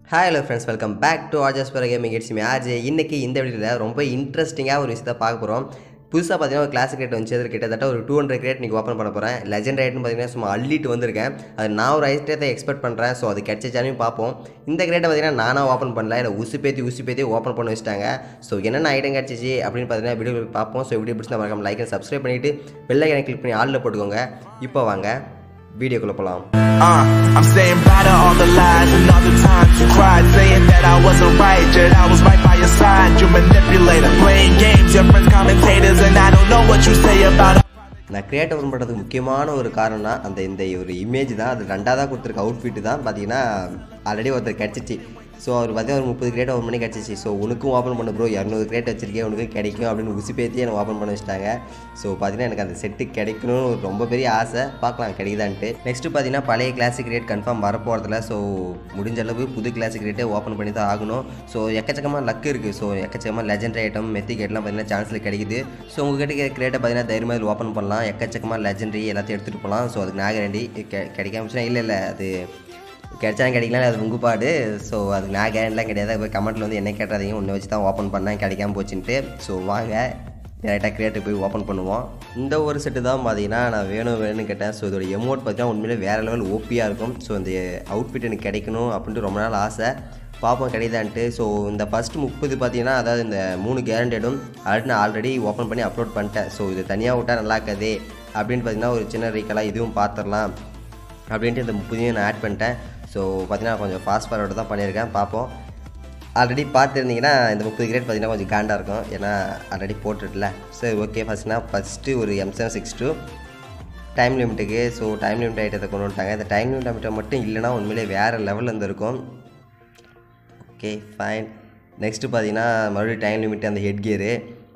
Hi hello friends welcome back to ஆஜஸ் பர gaming it's me RJ இன்றைக்கி இந்த வீடியோவில் ரொம்ப இன்ட்ரெஸ்டிங்காக ஒரு விஷயத்தை பார்க்க போகிறோம் புதுசாக பார்த்தீங்கன்னா ஒரு கிளாசிக் ரேட் வந்து அது கிட்டத்தட்ட ஒரு டூ ஹண்ட்ரட் கிரேட் நீங்கள் ஓப்பன் பண்ண போகிறேன் லெஜெண்ட் ரேட்னு பார்த்தீங்கன்னா சும்மா அள்ளிட்டு வந்திருக்கேன் அது நான் ஒரு ஐஸ்டத்தை எக்ஸ்பெக்ட் பண்ணுறேன் ஸோ அது கிடைச்சாலும் பார்ப்போம் இந்த கிரேட்டை பார்த்தீங்கன்னா நானாக ஓப்பன் பண்ணல இல்லை உசு பேத்தி உசு பேத்தி ஓப்பன் பண்ண வச்சுட்டாங்க ஸோ என்னென்ன ஐட்டம் கிடச்சிச்சு அப்படின்னு பார்த்தீங்கன்னா வீடியோ பார்ப்போம் ஸோ வீடியோ பிடிச்சா மறக்காம லைக் சப்ஸ்கிரைப் பண்ணிவிட்டு பெல்லைக்கனை கிளிக் பண்ணி ஆளில் போட்டுக்கோங்க இப்போ வாங்க வீடியோக்குள்ளே போகலாம் Uh, I'm saying bye to all the lies and all the times you cried, saying that I wasn't right, yet I was right by your side. You manipulator, playing games, your friends commentators, and I don't know what you say about. நான் create open பண்ணுறதுக்கு முக்கியமான ஒரு காரணம்னா அந்த இந்த ஒரு image தான் அது ரெண்டாவதாக கொடுத்துருக்க அவுட்ஃபிட் தான் பார்த்தீங்கன்னா ஆல்ரெடி ஒருத்தர் கிடச்சிச்சு ஸோ அவர் பார்த்தீங்கன்னா ஒரு முப்பது கிரேட் ஓப்பன் பண்ணி கிடச்சிச்சு ஸோ உனக்கும் ஓப்பன் பண்ண ப்ரோ இரநூறு கிரேட் வச்சிருக்கேன் உனக்கு கிடைக்கும் அப்படின்னு உசி பேத்தி எனக்கு ஓப்பன் பண்ண வச்சுட்டாங்க ஸோ பார்த்தீங்கன்னா எனக்கு அந்த செட்டு கிடைக்கணும்னு ஒரு ரொம்ப பெரிய ஆசை பார்க்கலாம் கிடைக்குதான்ட்டு நெக்ஸ்ட்டு பார்த்தீங்கன்னா பழைய கிளாசிக் ரேட் கன்ஃபார்ம் வரப்போகிறதுல ஸோ முடிஞ்ச அளவு புது கிளாசிக் ரேட்டே ஓப்பன் பண்ணி தான் ஆகணும் ஸோ எக்கச்சக்கமாக லக் இருக்குது ஸோ எக்கச்சக்கமாக லெஜெண்ட் ஐட்டம் மெத்தி கேட்லாம் பார்த்தீங்கன்னா சான்ஸில் கிடைக்குது ஸோ உங்ககிட்ட கிரேட்டை பார்த்தீங்கன்னா தைரியமாக இதில் ஓப்பன் பண்ணலாம் எக்கச்சக்கமாக லெஜெண்டரி எல்லாத்தையும் எடுத்துகிட்டு போகலாம் ஸோ அதுக்கு நாகரண்டி கிடைக்காம இல்லை இல்லை அது கிடைச்சா கிடைக்கலாம் அது உங்குப்பாடு ஸோ அதுக்கு நான் கேரண்ட்லாம் கிடையாது போய் கமெண்ட்டில் வந்து என்ன கேட்டாதீங்க ஒன்று வச்சு தான் ஓப்பன் பண்ணேன் கிடைக்காம போச்சுன்ட்டு ஸோ வாங்க டேரெக்டாக கிரியேட்டு போய் ஓப்பன் பண்ணுவோம் இந்த ஒரு செட்டு தான் பார்த்தீங்கன்னா நான் வேணும் வேணும்னு கேட்டேன் ஸோ இதோட எமௌண்ட் பார்த்தீங்கன்னா உண்மையிலே வேறு லெவல் ஓப்பியாக இருக்கும் ஸோ இந்த அவுட்ஃபிட் எனக்கு கிடைக்கணும் அப்படின்ட்டு ரொம்ப நாள் ஆசை பார்ப்போம் கிடைதான்ட்டு ஸோ இந்த ஃபஸ்ட்டு முப்பது பார்த்தீங்கன்னா அதாவது இந்த மூணு கேரண்டடும் ஆல்ரெடி நான் ஆல்ரெடி ஓப்பன் பண்ணி அப்லோட் பண்ணிட்டேன் ஸோ இது தனியாக விட்டால் நல்லா இருக்காதே அப்படின்னு பார்த்தீங்கன்னா ஒரு சின்ன ரீக்கலாக இதுவும் பார்த்துடலாம் அப்படின்ட்டு இந்த முப்பதையும் நான் ஆட் பண்ணிட்டேன் ஸோ பார்த்தீங்கன்னா கொஞ்சம் ஃபாஸ்ட் ஃபார்வர்டு தான் பண்ணியிருக்கேன் பார்ப்போம் ஆல்ரெடி பார்த்துருந்தீங்கன்னா இந்த முப்பது கிரேட் பார்த்தீங்கன்னா கொஞ்சம் காண்டாக இருக்கும் ஏன்னா ஆல்ரெடி போட்டுட்டுல சரி ஓகே ஃபஸ்ட்னா ஃபஸ்ட்டு ஒரு M seven six two time லிமிட்டுக்கு ஸோ டைம் லிமிட் ஐட்டத்தை கொண்டு வந்துட்டாங்க இந்த டைம் லிமிட் ஐட்டம் மட்டும் இல்லைனா உண்மையிலே வேறு லெவலில் இருந்திருக்கும் ஓகே ஃபைன் நெக்ஸ்ட்டு பார்த்தீங்கன்னா மறுபடியும் டைம் லிமிட் அந்த ஹெட் கியரு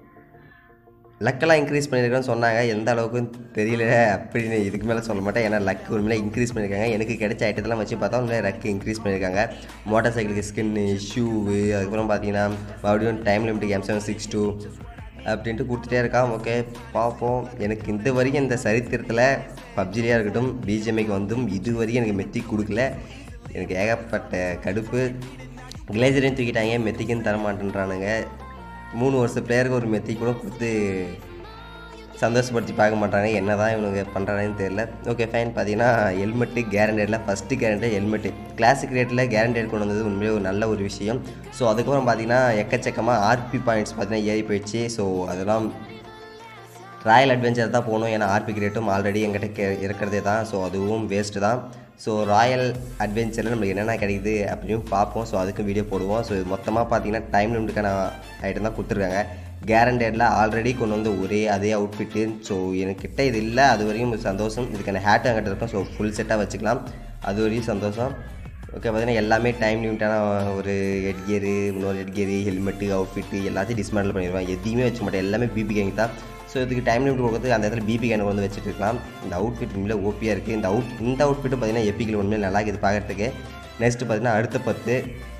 லக்கெல்லாம் இன்க்ரீஸ் பண்ணியிருக்கேன்னு சொன்னாங்க எந்த அளவுக்கு தெரியல அப்படின்னு இதுக்கு மேலே சொல்ல மாட்டேன் ஏன்னா லக் உண்மையிலே இன்க்ரீஸ் பண்ணியிருக்காங்க எனக்கு கிடைச்ச ஐட்டத்தெல்லாம் வச்சு பார்த்தா உண்மையிலே லக் இன்க்ரீஸ் பண்ணியிருக்காங்க மோட்டார் சைக்கிளுக்கு ஸ்கின்னு ஷூவு அதுக்கப்புறம் பார்த்தீங்கன்னா மறுபடியும் டைம் லிமிட்டுக்கு எம் செவன் சிக்ஸ் டூ அப்படின்ட்டு கொடுத்துட்டே இருக்கான் ஓகே பார்ப்போம் எனக்கு இந்த வரைக்கும் இந்த சரித்திரத்தில் பப்ஜிலியாக இருக்கட்டும் பிஜிஎம்ஐக்கு வந்தும் இது வரைக்கும் எனக்கு மெத்தி கொடுக்கல எனக்கு ஏகப்பட்ட கடுப்பு கிளேசரையும் தூக்கிட்டாங்க மெத்திக்குன்னு தர மாட்டேன்றானுங்க மூணு வருஷம் பிளேயருக்கு ஒரு மெத்தி கூட கொடுத்து சந்தோஷப்படுத்தி பார்க்க மாட்டாங்க என்ன தான் இவனுங்க பண்ணுறாங்கன்னு தெரியல ஓகே ஃபைன் பார்த்தீங்கன்னா ஹெல்மெட்டு கேரண்டேடில் ஃபஸ்ட்டு கேரண்டே ஹெல்மெட்டு கிளாசிக் ரேட்டில் கேரண்டேட் கொண்டு வந்தது உண்மையிலே ஒரு நல்ல ஒரு விஷயம் ஸோ அதுக்கப்புறம் பார்த்தீங்கன்னா எக்கச்சக்கமாக ஆர்பி பாயிண்ட்ஸ் பார்த்தீங்கன்னா ஏறி போயிடுச்சு ஸோ அதெல்லாம் ராயல் அட்வென்ச்சர் தான் போகணும் ஏன்னா ஆர்பி கிரேட்டும் ஆல்ரெடி எங்கிட்ட கே இருக்கிறதே தான் ஸோ அதுவும் வேஸ்ட்டு தான் ஸோ ராயல் அட்வென்ச்சரில் நம்மளுக்கு என்னென்ன கிடைக்குது அப்படின்னு பார்ப்போம் ஸோ அதுக்கு வீடியோ போடுவோம் ஸோ இது மொத்தமாக பார்த்தீங்கன்னா டைம் லிமிட்டுக்கான ஐட்டம் தான் கொடுத்துருக்காங்க கேரண்டேடில் ஆல்ரெடி கொண்டு வந்து ஒரே அதே அவுட்ஃபிட்டு ஸோ எனக்கிட்ட இது இல்லை அது வரையும் ஒரு சந்தோஷம் இதுக்கான ஹேட் என்கிட்ட இருக்கும் ஸோ ஃபுல் செட்டாக வச்சுக்கலாம் அது வரையும் சந்தோஷம் ஓகே பார்த்தீங்கன்னா எல்லாமே டைம் லிமிட்டான ஒரு ஹெட் கியரு இன்னொரு ஹெட் கியரு ஹெல்மெட்டு அவுட்ஃபிட்டு எல்லாத்தையும் டிஸ்மேண்டில் பண்ணிடுவேன் எதையுமே வச்சு மாட்டேன் எல்லாமே பிபி கேங் தான் ஸோ இதுக்கு டைம் லிமிட் கொடுக்கறதுக்கு அந்த இடத்துல பிபி கேன் வந்து வச்சுட்டு இருக்கலாம் இந்த அவுட்ஃபிட் உண்மையிலே ஓப்பியாக இருக்குது இந்த அவுட் இந்த அவுட்ஃபிட்டும் பார்த்தீங்கன்னா எப்பிக்கில் உண்மையிலே நல்லா இருக்குது பார்க்குறதுக்கு நெக்ஸ்ட்டு பார்த்தீங்கன்னா அடுத்த பத்து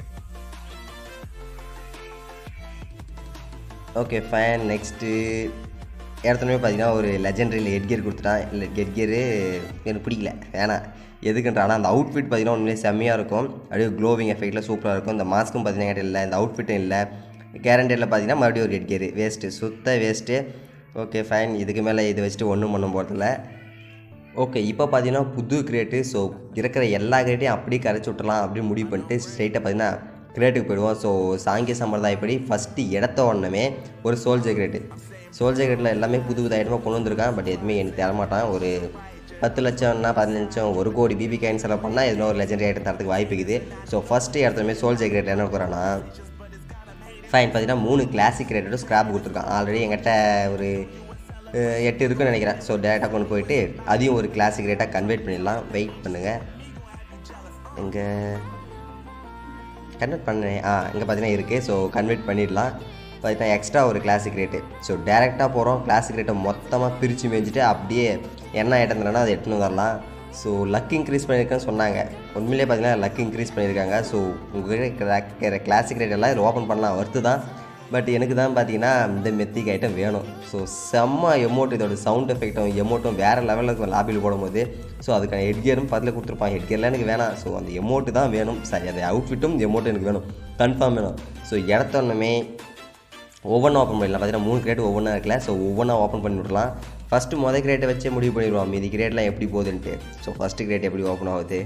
ஓகே ஃபைன் நெக்ஸ்ட்டு ஏற்கனவே பார்த்தீங்கன்னா ஒரு லெஜெண்டரியில் ஹெட் கியர் கொடுத்துட்டான் இல்லை ஹெட் கியரு எனக்கு பிடிக்கல வேணாம் எதுக்குன்ற ஆனால் அந்த அவுட்ஃபிட் பார்த்தீங்கன்னா உண்மையிலே செம்மையாக இருக்கும் அப்படியே க்ளோவிங் எஃபெக்ட்டில் சூப்பராக இருக்கும் இந்த மாஸ்க்கும் பார்த்தீங்கன்னா என்கிட்ட இல்லை இந்த அவுட்ஃபிட்டும் இல்லை கேரண்டரில் பார்த்தீங்கன்னா மறுபடியும் ஒரு ஹெட் கியர் வேஸ்ட்டு சுத்த வேஸ்ட்டு ஓகே ஃபைன் இதுக்கு மேலே இதை வச்சுட்டு ஒன்றும் பண்ண போகிறதில்ல ஓகே இப்போ பார்த்தீங்கன்னா புது கிரேட்டு ஸோ இருக்கிற எல்லா கிரேட்டையும் அப்படியே கரைச்சி விட்டுலாம் அப்படின்னு முடிவு பண்ணிட்டு ஸ்ட்ரைட்டாக பார்த்தீங்கன்னா கிரேட்டுக்கு போயிடுவோம் ஸோ சாங்கிய சம்பிரதாயப்படி ஃபஸ்ட்டு இடத்த உடனே ஒரு சோல்ஜர் கிரேட்டு சோல்ஜர் கிரேட்டில் எல்லாமே புது புது ஐட்டமாக கொண்டு வந்திருக்கான் பட் எதுவுமே எனக்கு தரமாட்டான் ஒரு பத்து லட்சம்னா பதினஞ்சு லட்சம் ஒரு கோடி பிபி காயின் செலவு பண்ணால் எதுனா ஒரு லெஜண்டரி ஐட்டம் தரத்துக்கு வாய்ப்பு இருக்குது ஸோ ஃபஸ்ட்டு இடத்துலமே சோல்ஜர் கிரேட் என்ன இருக்கிறான்னா ஃபைன் பார்த்தீங்கன்னா மூணு கிளாசிக் ரேட்டடும் ஸ்க்ராப் கொடுத்துருக்கான் ஆல்ரெடி எங்கிட்ட ஒரு அஹ், எட்டு இருக்குன்னு நினைக்கிறேன் ஸோ டேரெக்டாக கொண்டு போயிட்டு அதையும் ஒரு கிளாசிக் ரேட்டாக கன்வெர்ட் பண்ணிடலாம் வெயிட் பண்ணுங்கள் எங்கே கன்வெர்ட் பண்ணேன் ஆ இங்கே பார்த்தீங்கன்னா இருக்குது ஸோ கன்வெர்ட் பண்ணிடலாம் பார்த்தீங்கன்னா எக்ஸ்ட்ரா ஒரு கிளாசிக் ரேட்டு ஸோ டேரெக்டாக போகிறோம் கிளாசிக் ரேட்டை மொத்தமாக பிரித்து மேய்ஞ்சிட்டு அப்படியே என்ன ஐட்டம் தரனா அதை எட்டுன்னு வரலாம் ஸோ லக் இன்க்ரீஸ் பண்ணியிருக்கேன்னு சொன்னாங்க உண்மையிலே பார்த்தீங்கன்னா லக் இன்க்ரீஸ் பண்ணியிருக்காங்க ஸோ உங்கள்கிட்ட கிளாசிக் ரேட் எல்லாம் இதில் ஓப்பன் பண்ணலாம் வருத்து தான் பட் எனக்கு தான் பார்த்தீங்கன்னா இந்த மெத்திக் ஐட்டம் வேணும் ஸோ செம்ம எமௌண்ட் இதோட சவுண்ட் எஃபெக்ட்டும் எமௌண்ட்டும் வேறு லெவலில் இருக்கும் லாபியில் போடும்போது ஸோ அதுக்கான ஹெட்கியரும் பதில் கொடுத்துருப்பான் ஹெட்கியர்லாம் எனக்கு வேணாம் ஸோ அந்த எமௌண்ட்டு தான் வேணும் சரி அந்த அவுட்ஃபிட்டும் எமௌண்ட் எனக்கு வேணும் கன்ஃபார்ம் வேணும் ஸோ இடத்தோன்னமே ஒவ்வொன்றா ஓப்பன் பண்ணிடலாம் பார்த்தீங்கன்னா மூணு கிரேட் ஒவ்வொன்றா இருக்குல்ல ஸோ ஒவ்வொன்றா ஓப்பன் பண்ணி விடலாம் ஃபஸ்ட்டு மொதல் கிரேட்டை வச்சே முடிவு பண்ணிடுவோம் மீதி கிரேட்லாம் எப்படி போகுதுன்ட்டு ஸோ ஃபஸ்ட்டு கிரேட் எப்படி ஓப்பன் ஆகுது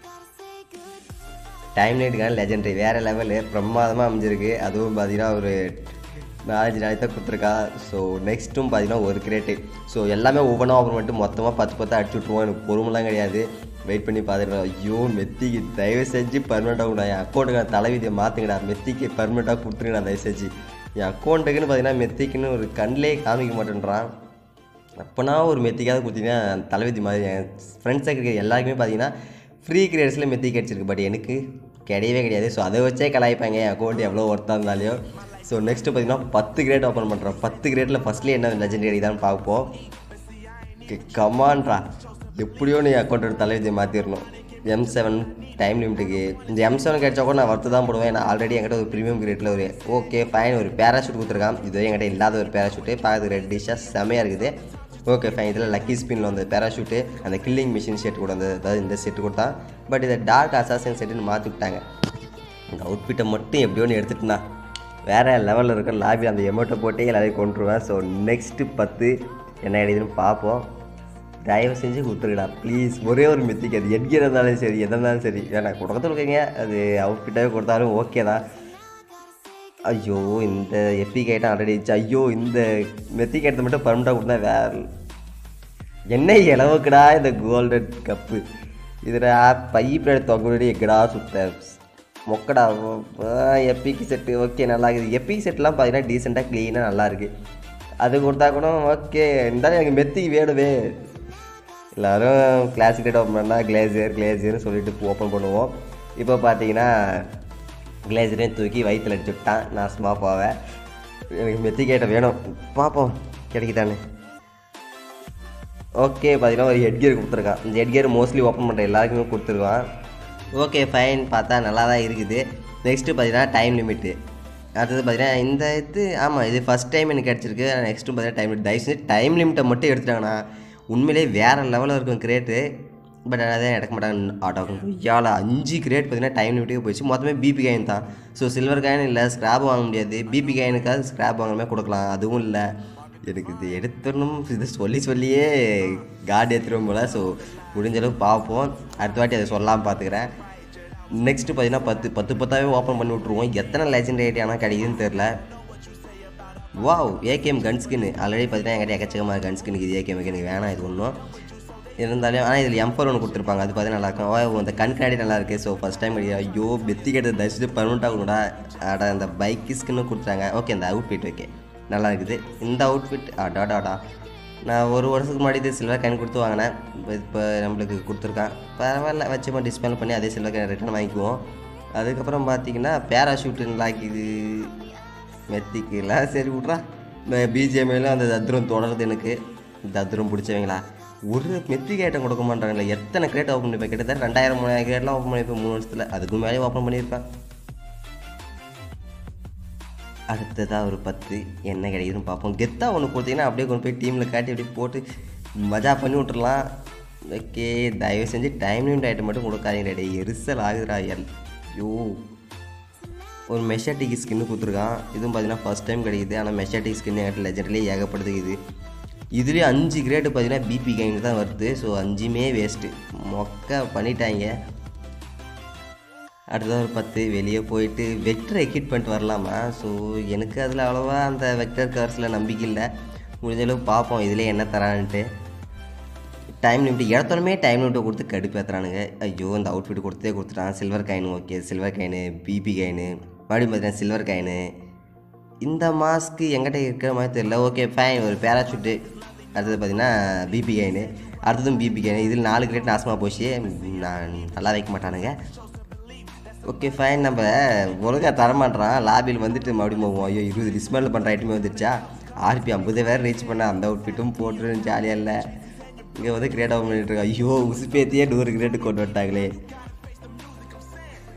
டைம் லைட்டுக்கான லெஜெண்டரி வேறு லெவலு பிரமாதமாக அமைஞ்சிருக்கு அதுவும் பார்த்தீங்கன்னா ஒரு நாலஞ்சு நாளைக்கு தான் கொடுத்துருக்கா ஸோ நெக்ஸ்ட்டும் பார்த்தீங்கன்னா ஒரு கிரேட்டு ஸோ எல்லாமே ஒவ்வொன்றா ஓப்பன் பண்ணிட்டு மொத்தமாக பத்து பத்து அடிச்சு விட்ருவோம் எனக்கு பொறுமெல்லாம் கிடையாது வெயிட் பண்ணி பார்த்துட்டு ஐயோ மெத்திக்கு தயவு செஞ்சு பர்மனெண்ட்டாக கூட என் அக்கௌண்ட்டுக்கு தலைவிதியை மாற்றுங்கடா மெத்திக்கு பர்மனெண்ட்டாக கொடுத்துருங்கடா தயவு செஞ்சு என் அக்கௌண்ட்டுக்குன்னு பார்த்தீங்கன்னா மெத்திக்குன்னு ஒரு கண்ணிலே காமிக்க மாட்டேன்றான் அப்போனா ஒரு மெத்திக்காவது கொடுத்தீங்கன்னா தலைவிதி மாதிரி என் ஃப்ரெண்ட்ஸாக இருக்கிற எல்லாருக்குமே பார்த்தீங்கன்னா ஃப்ரீ கிரேட்ஸில் மெத்தி கிடச்சிருக்கு பட் எனக்கு கிடையவே கிடையாது ஸோ அதை வச்சே கலாய்ப்பாங்க என் அக்கௌண்ட் எவ்வளோ ஒர்த்தாக இருந்தாலையோ ஸோ நெக்ஸ்ட்டு பார்த்தீங்கன்னா பத்து கிரேட் ஓப்பன் பண்ணுறோம் பத்து கிரேட்டில் ஃபஸ்ட்லேயே என்ன லெஜெண்ட் கிடைக்குதான்னு பார்ப்போம் கமான்ட்ரா எப்படியோ நீ அக்கௌண்ட் தலைவிதியை மாற்றிடணும் எம் செவன் டைம் லிமிட்டுக்கு இந்த எம் செவன் கிடைச்சா கூட நான் வறுத்து தான் போடுவேன் நான் ஆல்ரெடி என்கிட்ட ஒரு ப்ரீமியம் கிரேட்டில் ஒரு ஓகே ஃபைன் ஒரு பேராஷூட் கொடுத்துருக்கான் இது என்கிட்ட இல்லாத ஒரு பேராஷூட்டு பார்க்கறதுக்கு ரெட் டிஷ்ஷாக செமையாக இருக்குது ஓகே ஃபைன் இதில் லக்கி ஸ்பின்னில் வந்த பேராஷூட்டு அந்த கில்லிங் மிஷின் செட் கூட வந்தது அதாவது இந்த செட்டு கொடுத்தான் பட் இதை டார்க் அசாசன் செட்டுன்னு மாற்றி விட்டாங்க இந்த அவுட்ஃபிட்டை மட்டும் எப்படியோ ஒன்று எடுத்துட்டுனா வேறு லெவலில் இருக்க லாபி அந்த எமௌண்ட்டை போட்டே எல்லாரையும் கொண்டுருவேன் ஸோ நெக்ஸ்ட்டு பத்து என்ன கிடைக்குதுன்னு பார்ப்போம் தயவு செஞ்சு கொடுத்துருடா ப்ளீஸ் ஒரே ஒரு மித்திக்கு அது எட்கிற இருந்தாலும் சரி எதாக இருந்தாலும் சரி வேணாம் கொடுக்கறது இருக்கீங்க அது அவுட்ஃபிட்டாகவே கொடுத்தாலும் ஓகே தான் ஐயோ இந்த எப்பிக் ஐட்டம் ஆல்ரெடி இருந்துச்சு ஐயோ இந்த மெத்திக் ஐட்டத்தை மட்டும் பர்மனெண்ட்டாக கொடுத்தா வேற என்ன இளவுக்குடா இந்த கோல்டன் கப்பு இதில் பை பிளேட் தொங்குடி எக்கடா சுத்த மொக்கடா எப்பிக் செட்டு ஓகே நல்லா இருக்குது எப்பிக் செட்லாம் பார்த்தீங்கன்னா டீசெண்டாக க்ளீனாக நல்லா இருக்குது அது கொடுத்தா கூட ஓகே இருந்தாலும் எனக்கு மெத்திக்கு வேணுமே எல்லோரும் கிளாசிக் டேட் ஓப்பன் பண்ணால் கிளேசியர் கிளேசியர்னு சொல்லிட்டு ஓப்பன் பண்ணுவோம் இப்போ பார்த்தீங்கன்னா கிளேசரையும் தூக்கி வயிற்றில் அடிச்சு விட்டான் நான் சும்மா போவேன் எனக்கு மெத்தி கேட்ட வேணும் பார்ப்போம் கிடைக்குதானு ஓகே பார்த்தீங்கன்னா ஒரு ஹெட்கியர் கொடுத்துருக்கான் இந்த ஹெட்கியர் மோஸ்ட்லி ஓப்பன் பண்ணுற எல்லாருக்குமே கொடுத்துருக்கான் ஓகே ஃபைன் பார்த்தா நல்லா தான் இருக்குது நெக்ஸ்ட்டு பார்த்தீங்கன்னா டைம் லிமிட்டு அடுத்தது பார்த்தீங்கன்னா இந்த இது ஆமாம் இது ஃபஸ்ட் டைம் எனக்கு கிடச்சிருக்கு நெக்ஸ்ட்டு பார்த்தீங்கன்னா டைம் லிமிட் தயவு செஞ்சு டைம் லிமிட்டை மட்டும் எடுத்துட்டாங்கண்ணா உண்மையிலே வேறு லெவலில் இருக்கும் கிரேட்டு பட் அதான் எடுக்க மாட்டாங்க ஆட்டோக்கும் ஐயாவில் அஞ்சு கிரேட் பார்த்தீங்கன்னா டைம் லிமிட்டுக்கு போயிடுச்சு மொத்தமே பிபி காயின் தான் ஸோ சில்வர் காயின் இல்லை ஸ்க்ராப் வாங்க முடியாது பிபி காயினுக்காவது ஸ்க்ராப் வாங்குற மாதிரி கொடுக்கலாம் அதுவும் இல்லை எனக்கு இது எடுத்துடணும் இது சொல்லி சொல்லியே கார்டு ஏற்றுருவோம் போல் ஸோ முடிஞ்ச அளவுக்கு பார்ப்போம் அடுத்த வாட்டி அதை சொல்லாமல் பார்த்துக்கிறேன் நெக்ஸ்ட்டு பார்த்தீங்கன்னா பத்து பத்து பத்தாவே ஓப்பன் பண்ணி விட்ருவோம் எத்தனை லெஜண்ட் ரேட் ஆனால் கிடைக்குதுன்னு தெரில wow AKM gun skin already பார்த்தீங்கன்னா என்கிட்ட எக்கச்சக்கமாக கன் ஸ்கின் இது ஏகேஎம் எனக்கு வேணாம் இது ஒன்றும் இருந்தாலும் ஆனால் இதில் எம்பர் ஒன்று கொடுத்துருப்பாங்க அது பார்த்தீங்கன்னா நல்லா இருக்கும் ஓ இந்த கண் கண்ணாடி நல்லா இருக்கு ஸோ ஃபஸ்ட் டைம் ஐயோ பெத்தி கேட்டது தயவுசெய்து பர்மனெண்ட்டாக கொடுடா அட அந்த பைக் ஸ்கின்னு கொடுத்துட்டாங்க ஓகே இந்த அவுட்ஃபிட் ஓகே நல்லா இருக்குது இந்த அவுட்ஃபிட் அடாடாடா நான் ஒரு வருஷத்துக்கு முன்னாடி இது சில்வர் காயின் கொடுத்து வாங்கினேன் இப்போ இப்போ நம்மளுக்கு கொடுத்துருக்கான் பரவாயில்ல வச்சுமா டிஸ்பேல் பண்ணி அதே சில்வர் காயின் ரிட்டர்ன் வாங்கிக்குவோம் அதுக்கப்புறம் பார்த்தீங்கன்னா பேராஷூட்டுங்களா இது மெத்திக்கெல்லாம் சரி விட்றா பிஜிஎம்ஐலாம் அந்த தத்ரம் தொடருது எனக்கு தத்ரம் பிடிச்சவங்களா ஒரு மெத்தி கேட்டம் கொடுக்க மாட்டாங்களே எத்தனை கிரேட் ஓப்பன் பண்ணிப்பேன் கிட்டத்தட்ட ரெண்டாயிரம் மூணாயிரம் கிரேட்லாம் ஓப்பன் பண்ணியிருப்பேன் மூணு வருஷத்தில் அதுக்கு மேலே ஓப்பன் பண்ணியிருப்பேன் அடுத்ததாக ஒரு பத்து என்ன கிடைக்குதுன்னு பார்ப்போம் கெத்தாக ஒன்று கொடுத்தீங்கன்னா அப்படியே கொண்டு போய் டீமில் காட்டி அப்படியே போட்டு மஜா பண்ணி விட்டுறலாம் ஓகே தயவு செஞ்சு டைம் லிமிட் ஐட்டம் மட்டும் கொடுக்காதீங்க டே எரிசல் ஆகுதுடா எல் ஐயோ ஒரு மெஷாட்டிக் ஸ்கின்னு கொடுத்துருக்கான் இதுவும் பார்த்தீங்கன்னா ஃபஸ்ட் டைம் கிடைக்குது ஆனால் மெஷாட்டிக் ஸ்கின் என்கிட்ட லெஜண்ட்லேயே ஏகப்படுது இது இதுலேயே அஞ்சு கிரேடு பார்த்தீங்கன்னா பிபி கைங்க தான் வருது ஸோ அஞ்சுமே வேஸ்ட்டு மொக்க பண்ணிட்டாங்க அடுத்தது ஒரு பத்து வெளியே போயிட்டு வெக்டர் எக்யூட் பண்ணிட்டு வரலாமா ஸோ எனக்கு அதில் அவ்வளோவா அந்த வெக்டர் கவர்ஸில் நம்பிக்கை இல்லை முடிஞ்ச அளவுக்கு பார்ப்போம் இதில் என்ன தரான்ட்டு டைம் லிமிட் இடத்தோடமே டைம் லிமிட்டை கொடுத்து கடுப்பேற்றுறானுங்க ஐயோ இந்த அவுட்ஃபிட் கொடுத்தே கொடுத்துட்டான் silver coin okay silver coin BP coin மறுபடியும் பார்த்தீங்கன்னா சில்வர் காயின் இந்த மாஸ்க்கு எங்கிட்ட இருக்கிற மாதிரி தெரியல ஓகே ஃபைன் ஒரு பேராஷூட்டு அடுத்தது பார்த்தீங்கன்னா பிபி காயின் அடுத்ததும் பிபி காயின் இதில் நாலு கிரேட் நாசமாக போச்சு நான் நல்லா வைக்க மாட்டானுங்க ஓகே ஃபைன் நம்ம ஒழுங்காக தரமாட்டான் லாபியில் வந்துட்டு மறுபடியும் போவோம் ஐயோ இருபது டிஸ்மேல் பண்ணுற ஐட்டமே வந்துருச்சா ஆர்பி ஐம்பது வேறு ரீச் பண்ண அந்த அவுட்ஃபிட்டும் போட்டு ஜாலியாக இல்லை இங்கே வந்து கிரேட் ஆஃப் பண்ணிட்டு இருக்கா ஐயோ உசுப்பேத்தியே நூறு கிரேட்டு கொண்டு வந்துட்டாங்களே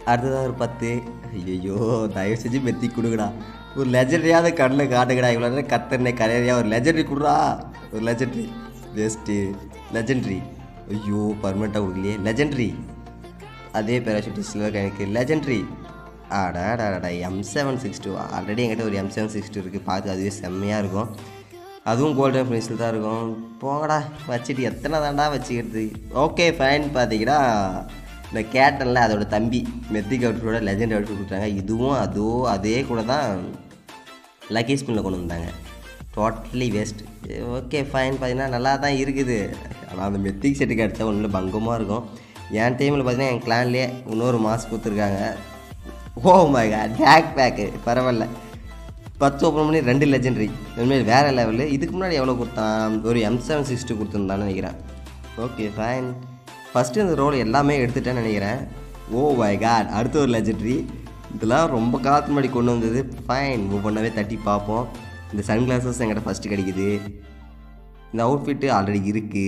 அடுத்ததாக ஒரு பத்து ஐயோ தயவு செஞ்சு மெத்தி கொடுங்கடா ஒரு லெஜண்டரியாவது கண்ணில் காட்டுங்கடா இவ்வளோ நேரம் கத்தனே கரையா ஒரு லெஜண்டரி கொடுடா ஒரு லெஜண்டரி வேஸ்ட்டு லெஜண்டரி ஐயோ பர்மனெண்ட்டாக கொடுக்கலையே லெஜண்டரி அதே பேராஷூட் சில்வர் எனக்கு லெஜண்டரி ஆடாடாடா M seven six two already என்கிட்ட ஒரு எம் செவன் சிக்ஸ் டூ இருக்குது பார்த்து அதுவே செம்மையாக இருக்கும் அதுவும் கோல்டன் ஃபினிஷில் தான் இருக்கும் போங்கடா வச்சுட்டு எத்தனை தாண்டா வச்சுக்கிறது ஓகே ஃபைன் பார்த்தீங்கன்னா இந்த கேட்டன்ல அதோட தம்பி மெத்திக் அவுட்ஃபிட்டோட லெஜெண்ட் அவுட்ஃபிட் கொடுத்தாங்க இதுவும் அதோ அதே கூட தான் லக்கி ஸ்பின்னில் கொண்டு வந்தாங்க டோட்டலி வேஸ்ட் ஓகே ஃபைன் பார்த்தீங்கன்னா நல்லா தான் இருக்குது ஆனால் அந்த மெத்திக் செட்டு கிடச்சா ஒன்றும் பங்கமாக இருக்கும் என் டைமில் பார்த்தீங்கன்னா என் கிளான்லேயே இன்னொரு மாஸ் கொடுத்துருக்காங்க oh my god bag bag பரவாயில்ல பத்து ஓப்பன் பண்ணி ரெண்டு லெஜெண்டரி உண்மையில் வேறு லெவலு இதுக்கு முன்னாடி எவ்வளோ கொடுத்தான் ஒரு எம் செவன் சிக்ஸ் டூ கொடுத்துருந்தான்னு நினைக்கிறேன் ஓகே ஃபைன் ஃபஸ்ட்டு இந்த ரோல் எல்லாமே எடுத்துட்டேன்னு நினைக்கிறேன் ஓ மை காட் அடுத்த ஒரு லெஜெண்டரி இதெல்லாம் ரொம்ப காலத்து முன்னாடி கொண்டு வந்தது ஃபைன் மூவ் பண்ணவே தட்டி பார்ப்போம் இந்த சன் கிளாஸஸ் என்கிட்ட ஃபஸ்ட்டு கிடைக்குது இந்த அவுட்ஃபிட்டு ஆல்ரெடி இருக்குது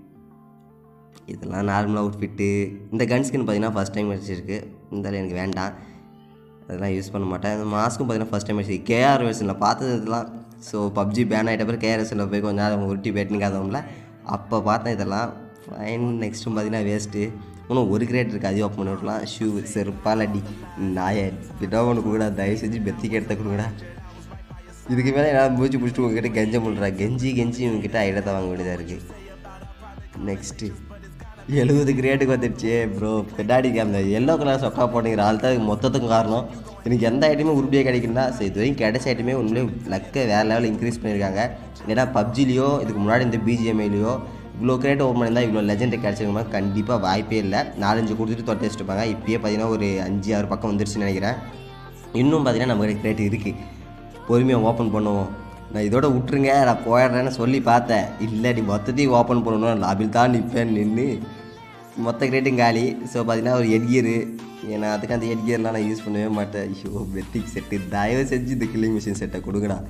இதெல்லாம் நார்மல் அவுட்ஃபிட்டு இந்த கன் ஸ்கின் பார்த்தீங்கன்னா ஃபஸ்ட் டைம் கிடச்சிருக்கு இந்த எனக்கு வேண்டாம் அதெல்லாம் யூஸ் பண்ண மாட்டேன் இந்த மாஸ்க்கும் பார்த்தீங்கன்னா ஃபஸ்ட் டைம் கிடச்சி கேஆர் வெர்ஷனில் பார்த்தது இதெல்லாம் ஸோ பப்ஜி பேன் ஆகிட்ட பிறகு கேஆர் வெர்ஷனில் போய் கொஞ்ச நேரம் உருட்டி பேட்டினிக்காதவங்கள அப்போ பார்த்தேன் இதெல்லாம் ஃபைன் நெக்ஸ்ட்டும் பார்த்தீங்கன்னா வேஸ்ட்டு இன்னும் ஒரு கிரேட் இருக்குது அதையும் ஓப்பன் பண்ணி விட்லாம் ஷூ செருப்பால் அடி நாய விடா ஒன்று கொடுங்கடா தயவு செஞ்சு பெத்திக்கு எடுத்த கொடுங்கடா இதுக்கு மேலே நான் மூச்சு பிடிச்சிட்டு உங்ககிட்ட கெஞ்ச முடிறா கெஞ்சி கெஞ்சி உங்ககிட்ட ஐடத்தை வாங்க வேண்டியதாக இருக்குது நெக்ஸ்ட்டு எழுபது கிரேட்டுக்கு வந்துடுச்சு ப்ரோ பின்னாடிக்கு அந்த எல்லோ கலர் சொக்கா போட்டுங்கிற ஆள் தான் இதுக்கு மொத்தத்துக்கும் காரணம் எனக்கு எந்த ஐட்டமே உருப்படியாக கிடைக்குன்னா ஸோ இது வரைக்கும் கிடைச்ச ஐட்டமே உண்மையிலே லக்கை வேறு லெவலில் இன்க்ரீஸ் பண்ணியிருக்காங்க ஏன்னா பப்ஜிலையோ இதுக்கு முன்னாடி இந்த பிஜிஎம்ஐலையோ இவ்வளோ கிரேட் ஓப்பன் பண்ணியிருந்தா இவ்வளோ லெஜெண்ட் கிடச்சிருக்கோமா கண்டிப்பாக வாய்ப்பே இல்லை நாலஞ்சு கொடுத்துட்டு தொட்டு வச்சுட்டுப்பாங்க இப்பயே பார்த்தீங்கன்னா ஒரு அஞ்சு ஆறு பக்கம் வந்துருச்சுன்னு நினைக்கிறேன் இன்னும் பார்த்தீங்கன்னா நம்ம கிரேட் இருக்குது பொறுமையாக ஓப்பன் பண்ணுவோம் நான் இதோட விட்டுருங்க நான் போயிடுறேன்னு சொல்லி பார்த்தேன் இல்லை நீ மொத்தத்தையும் ஓப்பன் பண்ணணும் லாபில் தான் நிற்பேன் நின்று மொத்த கிரேட்டும் காலி ஸோ பார்த்தீங்கன்னா ஒரு எட்கியரு ஏன்னா அதுக்கு அந்த எட்கியர்லாம் நான் யூஸ் பண்ணவே மாட்டேன் ஐயோ பெத்திக் செட்டு தயவு செஞ்சு இந்த கில்லிங் மிஷின் செட்டை கொடுங்கடா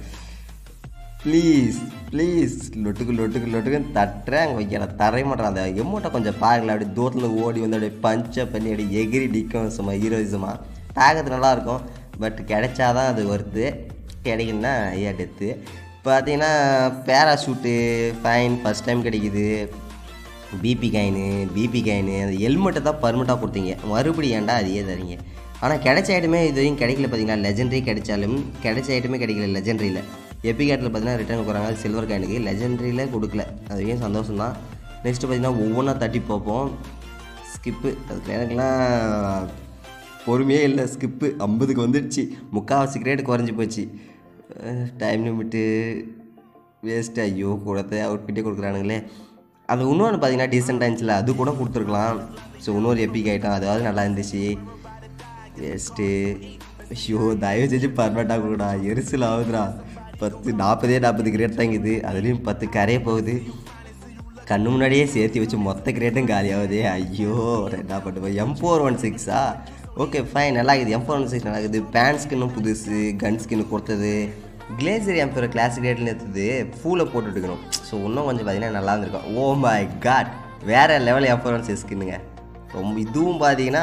ப்ளீஸ் ப்ளீஸ் லொட்டுக்கு லொட்டுக்கு லொட்டுக்குன்னு தட்டுறேன் அங்கே வைக்கிறேன் தரைய மாட்டேன் அந்த எமௌண்ட்டை கொஞ்சம் பாருங்களேன் அப்படியே தூரத்தில் ஓடி வந்து அப்படியே பஞ்சப் பண்ணி அப்படியே எகிரி நிற்கும் சும்மா ஹீரோயிசமாக பார்க்கறது நல்லாயிருக்கும் பட் கிடைச்சாதான் அது வருது கிடைக்குன்னா ஐயா டெத்து பார்த்தீங்கன்னா பேராஷூட்டு ஃபைன் ஃபஸ்ட் டைம் கிடைக்குது பிபி காயினு பிபி காயினு அந்த ஹெல்மெட்டை தான் பர்மனெண்ட்டாக கொடுத்தீங்க மறுபடியும் ஏன்டா அதையே தரீங்க ஆனால் கிடைச்ச ஐட்டமே இது வரைக்கும் கிடைக்கல பார்த்தீங்களா லெஜெண்டரி கிடைச்சாலும் கிடைச்ச ஐட்டமே கிடைக்கல லெஜெண்டரியில் எபிகேட்டில் பார்த்தீங்கன்னா ரிட்டர்ன் போகிறாங்க சில்வர் காயினுக்கு லெஜெண்டரியில் கொடுக்கல அது வரைக்கும் சந்தோஷம் தான் நெக்ஸ்ட்டு பார்த்தீங்கன்னா ஒவ்வொன்றா தட்டி பார்ப்போம் ஸ்கிப்பு அதுக்கு எனக்குலாம் பொறுமையே இல்லை ஸ்கிப்பு ஐம்பதுக்கு வந்துடுச்சு முக்கால்வாசி கிரேட் குறைஞ்சி போச்சு டைம் லிமிட்டு வேஸ்ட்டு ஐயோ கூடத்தை அவுட்ஃபிட்டே கொடுக்குறானுங்களே அது இன்னொன்று பார்த்தீங்கன்னா டீசெண்டாக இருந்துச்சுல அது கூட கொடுத்துருக்கலாம் ஸோ இன்னொரு எப்பிக் ஐட்டம் அதாவது நல்லா இருந்துச்சு வேஸ்ட்டு ஐயோ தயவு செஞ்சு பர்மனெண்ட்டாக கொடுடா எரிசல் ஆகுதுடா பத்து நாற்பதே நாற்பது கிரேட் தாங்குது அதுலேயும் பத்து கரைய போகுது கண்ணு முன்னாடியே சேர்த்து வச்சு மொத்த கிரேட்டும் காலியாகுது ஐயோ என்ன பண்ணுவோம் எம் ஃபோர் ஒன் சிக்ஸா ஓகே ஃபைன் நல்லா இருக்குது எம் ஃபோர் ஒன் சிக்ஸ் நல்லா இருக்குது பேண்ட் ஸ்கின்னும் புதுசு கன் ஸ்கின்னு கொடுத்தது கிளேசர் எம் பேர் கிளாசிக் ரேட்டில் எடுத்தது ஃபூலில் போட்டுட்டுக்கணும் ஸோ இன்னும் கொஞ்சம் பார்த்தீங்கன்னா நல்லா இருந்திருக்கும் ஓ மை காட் வேறு level M four one six ஸ்கின்னுங்க ரொம்ப இதுவும் பார்த்தீங்கன்னா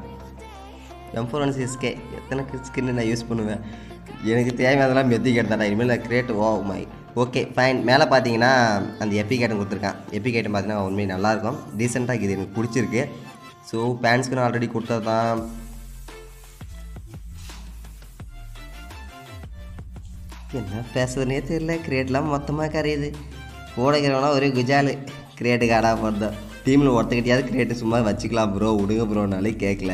எம் ஃபோர் ஒன் சிக்ஸ்கே எத்தனை ஸ்கின்னு நான் யூஸ் பண்ணுவேன் எனக்கு தேவையானதெல்லாம் மெத்தி கேட்டேன் இனிமேல் நான் crate oh my okay fine மேலே பார்த்தீங்கன்னா அந்த எப்பி கேட்டன் கொடுத்துருக்கான் எப்பி கேட்டன் பார்த்தீங்கன்னா உண்மையை நல்லாயிருக்கும் டீசெண்டாக இது எனக்கு பிடிச்சிருக்கு ஸோ பேண்ட்ஸ்க்கு ஆல்ரெடி கொடுத்தது தான் என்ன பேசுறதுனே தெரியல கிரேட்லாம் மொத்தமாக கரையுது ஓடைக்கிறவனா ஒரே குஜாலு கிரேட்டு காடாக போகிறதா டீமில் ஒருத்தக்கிட்டையாவது கிரேட்டு சும்மா வச்சுக்கலாம் ப்ரோ விடுங்க ப்ரோனாலே கேட்கல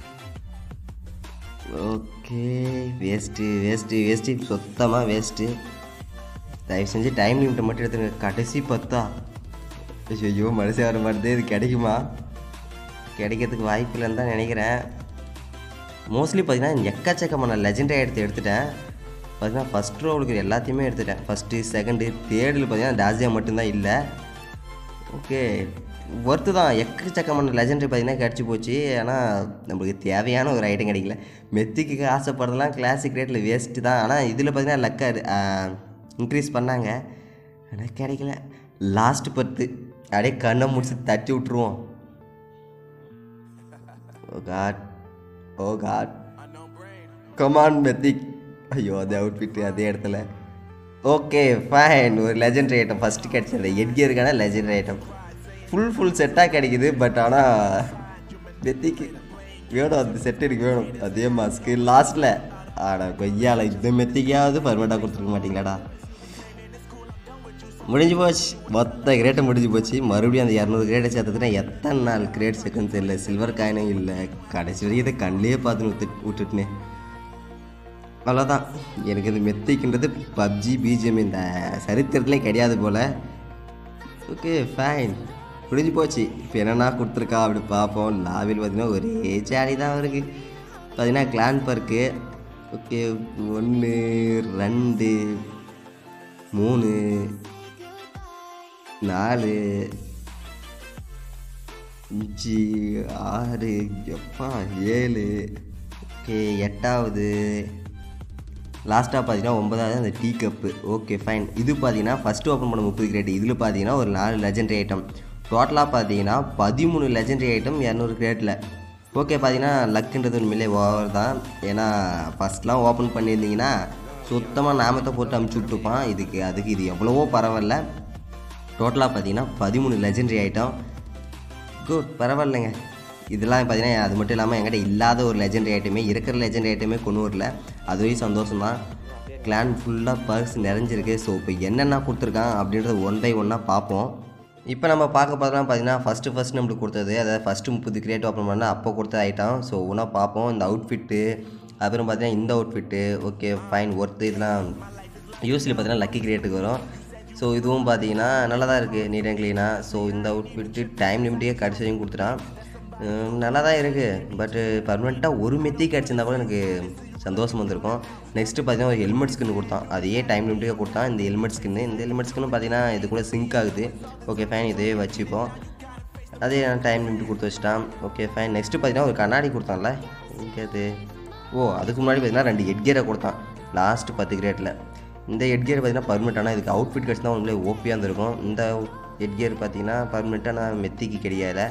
ஓகே வேஸ்ட்டு வேஸ்ட்டு வேஸ்ட்டு சுத்தமாக வேஸ்ட்டு தயவு செஞ்சு டைம் லிமிட்டை மட்டும் எடுத்துங்க கடைசி பத்தா ஐயோ மனுஷன் வர மாட்டேது இது கிடைக்குமா கிடைக்கிறதுக்கு வாய்ப்பு இல்லைன்னு தான் நினைக்கிறேன் மோஸ்ட்லி பார்த்தீங்கன்னா எக்கச்சக்கமான லெஜெண்டரி எடுத்து எடுத்துட்டேன் பார்த்தீங்கன்னா ஃபஸ்ட் ரோவுக்கு எல்லாத்தையுமே எடுத்துட்டேன் ஃபஸ்ட்டு செகண்டு தேர்டில் பார்த்தீங்கன்னா டாசியா மட்டும்தான் இல்லை ஓகே ஒர்த்து தான் எக்கச்சக்கமான லெஜெண்டரி பார்த்தீங்கன்னா கிடச்சி போச்சு ஆனால் நம்மளுக்கு தேவையான ஒரு ஐட்டம் கிடைக்கல மெத்திக்கு ஆசைப்படுறதெல்லாம் கிளாசிக் ரேட்டில் வேஸ்ட்டு தான் ஆனால் இதில் பார்த்தீங்கன்னா லக்கா இன்க்ரீஸ் பண்ணாங்க ஆனால் கிடைக்கல லாஸ்ட் பத்து அப்படியே கண்ணை முடிச்சு தட்டி விட்ருவோம் god oh god come on mythic ஐயோ அது அவுட்ஃபிட் அதே இடத்துல ஓகே ஃபைன் ஒரு லெஜெண்டரி ஐட்டம் ஃபஸ்ட்டு கிடைச்சது எட்கியருக்கான லெஜெண்டரி ஐட்டம் ஃபுல் ஃபுல் செட்டாக கிடைக்குது பட் ஆனால் மெத்திக்கு வேணும் அந்த செட் எனக்கு வேணும் அதே மாஸ்க்கு லாஸ்ட்டில் ஆடா கொய்யால இந்த மெத்திக்காவது பர்மனெண்ட்டாக கொடுத்துருக்க மாட்டீங்களாடா முடிஞ்சு போச்சு மொத்த கிரேட்டை முடிஞ்சு போச்சு மறுபடியும் அந்த இரநூறு கிரேட்டை சேர்த்ததுன்னா எத்தனை நாள் கிரேட் செகண்ட் தெரியல சில்வர் காயினும் இல்லை கடைசி வரைக்கும் இதை கண்ணிலே பார்த்து விட்டு விட்டுட்டுனேன் அவ்வளோதான் எனக்கு இந்த மெத்திக்கின்றது பப்ஜி பிஜிஎம் இந்த சரித்திரத்துலேயே கிடையாது போல் ஓகே ஃபைன் முடிஞ்சு போச்சு இப்போ என்னென்னா கொடுத்துருக்கா அப்படி பார்ப்போம் லாவில் பார்த்தீங்கன்னா ஒரே ஜாலி தான் அவருக்கு பார்த்தீங்கன்னா கிளான் பார்க்கு ஓகே ஒன்று ரெண்டு மூணு நாலு அஞ்சு ஆறு எப்பா ஏழு ஓகே எட்டாவது லாஸ்ட்டாக பார்த்தீங்கன்னா ஒன்பதாவது அந்த டீ கப்பு ஓகே ஃபைன் இது பார்த்தீங்கன்னா ஃபஸ்ட்டு ஓப்பன் பண்ண முப்பது கிரேட் இதில் பார்த்தீங்கன்னா ஒரு நாலு லெஜெண்டரி ஐட்டம் டோட்டலாக பார்த்தீங்கன்னா பதிமூணு லெஜெண்டரி ஐட்டம் இரநூறு கிரேட்டில் ஓகே பார்த்தீங்கன்னா லக்குன்றது உண்மையிலே ஓவர் தான் ஏன்னா ஃபஸ்ட்லாம் ஓப்பன் பண்ணியிருந்தீங்கன்னா சுத்தமாக நாமத்தை போட்டு அமுச்சு விட்டுப்பான் இதுக்கு அதுக்கு இது எவ்வளவோ பரவாயில்ல டோட்டலாக பார்த்தீங்கன்னா பதிமூணு லெஜெண்டரி ஐட்டம் குட் பரவாயில்லைங்க இதெல்லாம் பார்த்தீங்கன்னா அது மட்டும் இல்லாமல் என்கிட்ட இல்லாத ஒரு லெஜெண்டரி ஐட்டமே இருக்கிற லெஜெண்டரி ஐட்டமே கொண்டு வரல அதுவே சந்தோஷம் தான் கிளான் ஃபுல்லாக பர்ஸ் நிறைஞ்சிருக்கு ஸோ இப்போ என்னென்ன கொடுத்துருக்கான் அப்படின்றத ஒன் பை ஒன்னாக பார்ப்போம் இப்போ நம்ம பார்க்க பார்த்தலாம் பார்த்தீங்கன்னா ஃபஸ்ட்டு ஃபஸ்ட் நம்மளுக்கு கொடுத்தது அதாவது ஃபஸ்ட்டு முப்பது கிரியேட் ஓப்பன் பண்ணால் அப்போ கொடுத்த ஐட்டம் ஸோ ஒன்றா பார்ப்போம் இந்த அவுட்ஃபிட்டு அப்புறம் பார்த்தீங்கன்னா இந்த அவுட்ஃபிட்டு ஓகே ஃபைன் ஒர்த்து இதெல்லாம் யூஸ்லி பார்த்தீங்கன்னா லக்கி கிரியேட்டுக்கு வரும் ஸோ இதுவும் பார்த்தீங்கன்னா நல்லா தான் இருக்குது நீட் அண்ட் க்ளீனாக ஸோ இந்த அவுட்ஃபிட்டு டைம் லிமிட்டே கடைசி வரைக்கும் கொடுத்துட்டான் உம், நல்லா தான் இருக்குது பட்டு பர்மனெண்ட்டாக ஒரு மெத்தி கிடச்சிருந்தா கூட எனக்கு சந்தோஷம் வந்திருக்கும் நெக்ஸ்ட்டு பார்த்தீங்கன்னா ஒரு ஹெல்மெட் ஸ்கின் கொடுத்தான் அதையே டைம் லிமிட்டே கொடுத்தான் இந்த ஹெல்மெட் ஸ்கின்னு இந்த ஹெல்மெட் ஸ்கின்னு பார்த்தீங்கன்னா இது கூட சிங்க் ஆகுது ஓகே ஃபைன் இதே வச்சுப்போம் அதே நான் டைம் லிமிட் கொடுத்து வச்சிட்டான் ஓகே ஃபைன் நெக்ஸ்ட்டு பார்த்தீங்கன்னா ஒரு கண்ணாடி கொடுத்தான்ல எங்கே அது ஓ அதுக்கு முன்னாடி பார்த்தீங்கன்னா ரெண்டு ஹெட்கியரை கொடுத்தான் லாஸ்ட்டு பத்து கிரேட்டில் இந்த ஹெட்கியர் பார்த்தீங்கன்னா பர்மனெண்ட் ஆனால் இதுக்கு அவுட்ஃபிட் கிடச்சி தான் உங்களே ஓப்பியாக இருந்திருக்கும் இந்த ஹெட்கியர் பார்த்தீங்கன்னா பர்மனெண்ட்டாக நான் மெத்திக்கு கிடையாது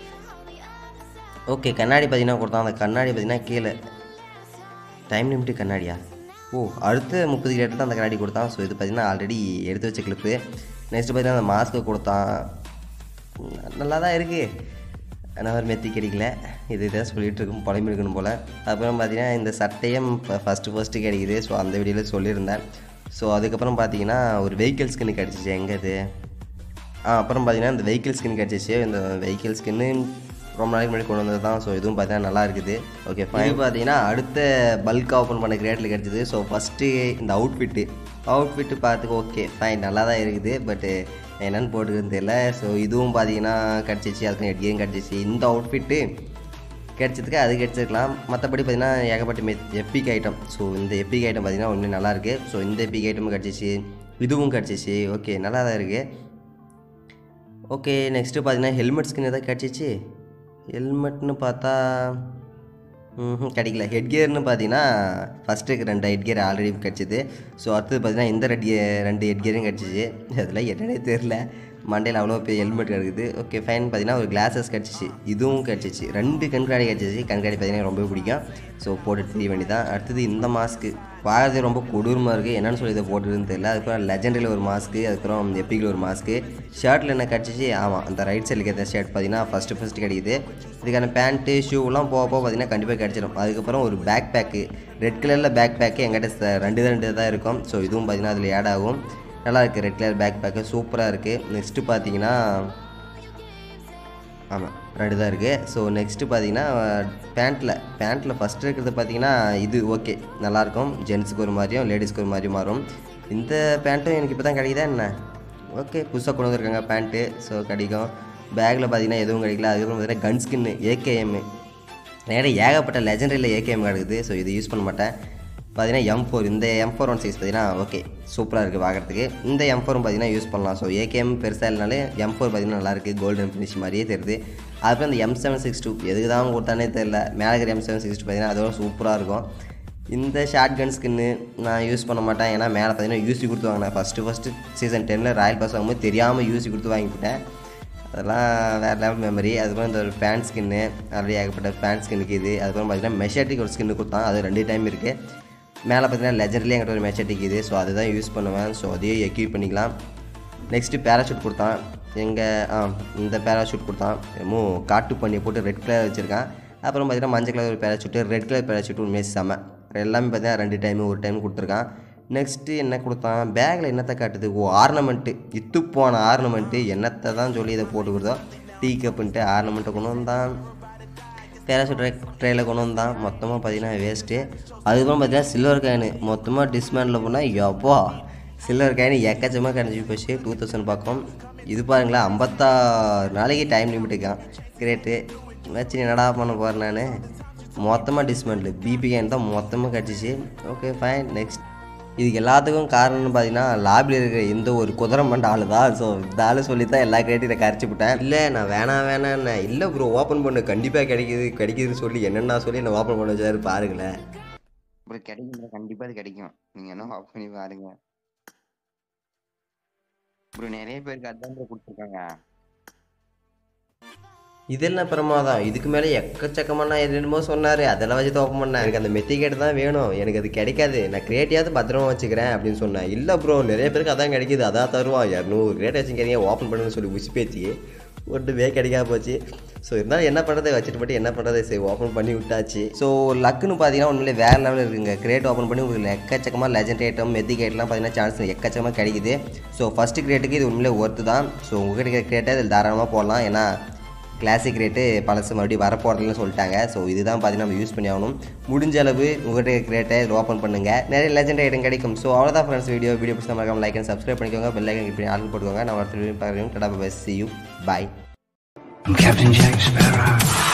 ஓகே கண்ணாடி பார்த்தீங்கன்னா கொடுத்தான் அந்த கண்ணாடி பார்த்தீங்கன்னா கீழே டைம் லிமிட்டு கண்ணாடியா ஓ அடுத்த முப்பது கிரேட்டு தான் அந்த கண்ணாடி கொடுத்தான் ஸோ இது பார்த்தீங்கன்னா ஆல்ரெடி எடுத்து வச்ச கிளிப்பு நெக்ஸ்ட் பார்த்தீங்கன்னா அந்த மாஸ்க்கு கொடுத்தான் நல்லா தான் இருக்குது ஆனால் ஒரு மெத்தி கிடைக்கல இது இதான் சொல்லிட்டு இருக்கும் புலம்பி இருக்கணும் போல் அப்புறம் பார்த்தீங்கன்னா இந்த சட்டையும் இப்போ ஃபஸ்ட்டு ஃபஸ்ட்டு கிடைக்குது ஸோ அந்த வீடியோவில் சொல்லியிருந்தேன் ஸோ அதுக்கப்புறம் பார்த்தீங்கன்னா ஒரு வெஹிக்கிள் ஸ்கின்னு கிடச்சிச்சு எங்கே அது ஆ அப்புறம் பார்த்தீங்கன்னா இந்த வெஹிக்கிள் ஸ்கின் கிடச்சிச்சு இந்த வெஹிக்கிள் ஸ்கின்னு ரொம்ப நாளைக்கு முன்னாடி கொண்டு வந்தது தான் ஸோ இதுவும் பார்த்தீங்கன்னா நல்லா இருக்குது ஓகே ஃபைன் பார்த்தீங்கன்னா அடுத்த பல்க் ஓப்பன் பண்ண கிரேட்டில் கிடச்சிது ஸோ ஃபஸ்ட்டு இந்த அவுட்ஃபிட்டு அவுட்ஃபிட்டு பார்த்துக்கு ஓகே ஃபைன் நல்லா தான் இருக்குது பட்டு என்னென்னு போட்டுக்குன்னு தெரியல ஸோ இதுவும் பார்த்தீங்கன்னா கிடச்சிச்சு அதுக்கு எட்கையும் கிடச்சிச்சு இந்த அவுட்ஃபிட்டு கிடைச்சதுக்கு அது கிடைச்சிருக்கலாம் மற்றபடி பார்த்தீங்கன்னா ஏகப்பட்ட மெ எப்பிக் ஐட்டம் ஸோ இந்த எப்பிக் ஐட்டம் பார்த்தீங்கன்னா ஒன்றும் நல்லாயிருக்கு ஸோ இந்த எப்பிக் ஐட்டமும் கிடச்சிச்சு இதுவும் கிடச்சிச்சு ஓகே நல்லா தான் இருக்குது ஓகே நெக்ஸ்ட்டு பார்த்தீங்கன்னா ஹெல்மெட் ஸ்கின் எதாவது கிடச்சிச்சு ஹெல்மெட்னு பார்த்தா ம்ஹும், கிடைக்கல ஹெட் கியர்னு பார்த்தீங்கன்னா ஃபஸ்ட்டுக்கு ரெண்டு ஹெட் கியர் ஆல்ரெடி கிடச்சிது ஸோ அடுத்தது பார்த்தீங்கன்னா இந்த ரெண்டு ரெண்டு ஹெட் கியரும் கிடச்சிச்சு அதில் என்னன்னே தெரில மண்டையில் அவ்வளோ பெரிய ஹெல்மெட் கிடக்குது ஓகே ஃபைன் பார்த்தீங்கன்னா ஒரு கிளாஸஸ் கிடச்சிச்சு இதுவும் கிடச்சிச்சு ரெண்டு கண்காணி கிடச்சிச்சு கண்காணி பார்த்தீங்கன்னா ரொம்ப பிடிக்கும் ஸோ போட்டு தெரிய வேண்டியதான் அடுத்தது இந்த மாஸ்க்கு பார்க்கறது ரொம்ப கொடூரமாக இருக்குது என்னன்னு சொல்லி இதை போட்டுருதுன்னு தெரியல அதுக்கப்புறம் லெஜெண்டில் ஒரு மாஸ்க்கு அதுக்கப்புறம் எப்பிக்கில் ஒரு மாஸ்க்கு ஷர்ட்டில் என்ன கிடச்சிச்சு ஆமாம் அந்த ரைட் சைடுக்கு ஏற்ற ஷர்ட் பார்த்தீங்கன்னா ஃபஸ்ட்டு ஃபஸ்ட்டு கிடைக்குது இதுக்கான பேண்ட்டு ஷூலாம் போக போக பார்த்தீங்கன்னா கண்டிப்பாக கிடச்சிடும் அதுக்கப்புறம் ஒரு பேக் பேக்கு ரெட் கலரில் பேக் பேக்கு எங்கிட்ட ச- ரெண்டு தான் ரெண்டு தான் இருக்கும் ஸோ இதுவும் பார்த்தீங்கன்னா அதில் ஆட் ஆகும் நல்லா இருக்குது ரெட் கலர் பேக் பேக்கு சூப்பராக இருக்குது நெக்ஸ்ட்டு பார்த்தீங்கன்னா ஆமாம் ரெண்டு தான் இருக்குது ஸோ நெக்ஸ்ட்டு பார்த்தீங்கன்னா பேண்ட்டில் பேண்ட்டில் ஃபஸ்ட்டு இருக்கிறது பார்த்தீங்கன்னா இது ஓகே நல்லாயிருக்கும் ஜென்ஸுக்கு ஒரு மாதிரியும் லேடிஸ்க்கு ஒரு மாதிரியும் மாறும் இந்த பேண்ட்டும் எனக்கு இப்போ தான் கிடைக்குதா என்ன ஓகே புதுசாக கொண்டு வந்திருக்காங்க பேண்ட்டு ஸோ கிடைக்கும் பேக்கில் பார்த்தீங்கன்னா எதுவும் கிடைக்கல அதுக்கப்புறம் பார்த்தீங்கன்னா கன் ஸ்கின்னு ஏகேஎம்மு நேரம் ஏகப்பட்ட லெஜெண்டரியில் ஏகேஎம் கிடக்குது ஸோ இது யூஸ் பண்ண மாட்டேன் பார்த்தீங்கன்னா எம் ஃபோர் இந்த எம் ஃபோர் ஒன் சிக்ஸ் பார்த்தீங்கன்னா ஓகே சூப்பராக இருக்குது பார்க்குறதுக்கு இந்த எம் ஃபோரும் பார்த்தீங்கன்னா யூஸ் பண்ணலாம் ஸோ ஏகேஎம் பெருசாக இல்லைனாலே எம் ஃபோர் பார்த்தீங்கன்னா நல்லாயிருக்கு கோல்டன் ஃபினிஷ் மாதிரியே தெரியுது அதுக்கப்புறம் இந்த எம் செவன் சிக்ஸ் டூ எதுக்கு தான் கொடுத்தானே தெரில மேலே இருக்கிற எம் செவன் சிக்ஸ் டூ பார்த்தீங்கன்னா அதோட சூப்பராக இருக்கும் இந்த ஷார்ட் கன் ஸ்கின்னு நான் யூஸ் பண்ண மாட்டேன் ஏன்னா மேலே பார்த்தீங்கன்னா யூசி கொடுத்து வாங்கினேன் ஃபஸ்ட்டு ஃபஸ்ட்டு சீசன் டென்னில் ராயல் பாஸ் வாங்கும்போது தெரியாமல் யூசி கொடுத்து வாங்கிவிட்டேன் அதெல்லாம் வேறு லெவல் மெமரி அதுக்கப்புறம் இந்த ஒரு ஃபேன் ஸ்கின்னு அப்படியே ஏகப்பட்ட ஃபேன் ஸ்கின்னுக்கு இது அதுக்கப்புறம் பார்த்தீங்கன்னா மெஷாட்டிக் ஒரு ஸ்கின்னு கொடுத்தான் அது ரெண்டு டைம் இருக்குது மேலே பார்த்தீங்கன்னா லெஜர்லேயே என்கிட்ட ஒரு மெஷாட்டிக் இது ஸோ அதுதான் யூஸ் பண்ணுவேன் ஸோ அதையே எக்யூப் பண்ணிக்கலாம் நெக்ஸ்ட்டு பேராஷூட் கொடுத்தான் எங்கே ஆ இந்த பேராஷூட் கொடுத்தான் என்னமோ காட்டு பண்ணியை போட்டு ரெட் கலர் வச்சுருக்கான் அப்புறம் பார்த்தீங்கன்னா மஞ்சள் கலர் ஒரு பேராஷூட்டு ரெட் கலர் பேராஷூட் உண்மையே செம எல்லாமே பார்த்தீங்கன்னா ரெண்டு டைமு ஒரு டைம் கொடுத்துருக்கான் நெக்ஸ்ட்டு என்ன கொடுத்தான் பேக்கில் என்னத்தை காட்டுது ஓ ஆர்னமெண்ட்டு இத்து போன ஆர்னமெண்ட்டு என்னத்தை தான் சொல்லி இதை போட்டு கொடுத்தோம் டீ கப்புன்ட்டு ஆர்னமெண்ட்டை கொண்டு வந்தான் பேராசூட் ட்ரை ட்ரெயில கொண்டு வந்தான் மொத்தமாக பார்த்தீங்கன்னா வேஸ்ட்டு அதுக்கப்புறம் பார்த்தீங்கன்னா சில்வர் காயின் மொத்தமாக டிஸ்மேண்டில் போனால் எப்போ சில்வர் காயின் எக்கச்சமாக கிடச்சி போச்சு டூ தௌசண்ட் பார்க்கும் இது பாருங்களா ஐம்பத்தாறு நாளைக்கு டைம் லிமிட்டுக்கான் கிரேட்டு வச்சு என்னடா பண்ண போகிறேன் நான் மொத்தமாக டிஸ்மேண்டில் பிபி காயின் தான் மொத்தமாக கிடச்சிச்சு ஓகே ஃபைன் நெக்ஸ்ட் இதுக்கு எல்லாத்துக்கும் காரணம்னு பார்த்தீங்கன்னா லாபியில் இருக்கிற எந்த ஒரு குதிரை மண்ட ஆளு தான் ஸோ இந்த ஆளு சொல்லி தான் எல்லா கிரேட்டையும் நான் கரைச்சி விட்டேன் இல்லை நான் வேணாம் வேணான்னு இல்லை ப்ரோ ஓப்பன் பண்ணு கண்டிப்பாக கிடைக்குது கிடைக்குதுன்னு சொல்லி என்னென்ன சொல்லி நான் ஓப்பன் பண்ண வச்சாரு பாருங்களேன் ப்ரோ கிடைக்கும் ப்ரோ கண்டிப்பா அது கிடைக்கும் நீங்க என்ன ஆஃப் பண்ணி பாருங்க ப்ரோ நிறைய பேருக்கு அதான் ப்ரோ கொடுத்துருக்காங்க இது என்ன பிரமாதம் இதுக்கு மேலே எக்கச்சக்கமான என்னமோ சொன்னார் அதெல்லாம் வச்சு ஓப்பன் பண்ணேன் எனக்கு அந்த மெத்திகேட் தான் வேணும் எனக்கு அது கிடைக்காது நான் கிரேட்டையாவது பத்திரமா வச்சுக்கிறேன் அப்படின்னு சொன்னேன் இல்லை ப்ரோ நிறைய பேருக்கு அதான் கிடைக்குது அதான் தருவான் இரநூறு கிரேட் வச்சுக்கிறீங்க ஓப்பன் பண்ணுன்னு சொல்லி உச்சி பேச்சு ஒன்றுமே கிடைக்காம போச்சு ஸோ இருந்தாலும் என்ன பண்ணுறது வச்சுட்டு போட்டு என்ன பண்ணுறது சரி ஓப்பன் பண்ணி விட்டாச்சு ஸோ லக்குன்னு பார்த்தீங்கன்னா உண்மையிலே வேறு லெவலில் இருக்குங்க கிரேட் ஓப்பன் பண்ணி உங்களுக்கு எக்கச்சக்கமாக லெஜண்ட் ஐட்டம் மெத்தி கேட்லாம் பார்த்தீங்கன்னா சான்ஸ் எக்கச்சக்கமாக கிடைக்குது ஸோ ஃபஸ்ட்டு கிரேட்டுக்கு இது உண்மையிலே ஒர்த்து தான் ஸோ உங்ககிட்ட இருக்கிற கிரேட்டை இதில் தாராளமாக போடலாம் ஏன்னா கிளாசிக் ரேட்டு பழசு மறுபடியும் வரப்போகிறதுன்னு சொல்லிட்டாங்க ஸோ இதுதான் பார்த்தீங்கன்னா நம்ம யூஸ் பண்ணி ஆகணும் முடிஞ்ச அளவு உங்கள்கிட்ட கிரேட்டை இதில் ஓப்பன் பண்ணுங்கள் நிறைய லெஜண்ட் ஐட்டம் கிடைக்கும் ஸோ அவ்வளோதான் ஃப்ரெண்ட்ஸ் வீடியோ வீடியோ பிடிச்சா மறக்காம லைக் அண்ட் சப்ஸ்கிரைப் பண்ணிக்கோங்க பெல் ஐக்கன் இப்படி ஆள் போட்டுக்கோங்க நான் அடுத்த வீடியோ பார்க்குறேன் tata bye see you bye I'm Captain Jack Sparrow.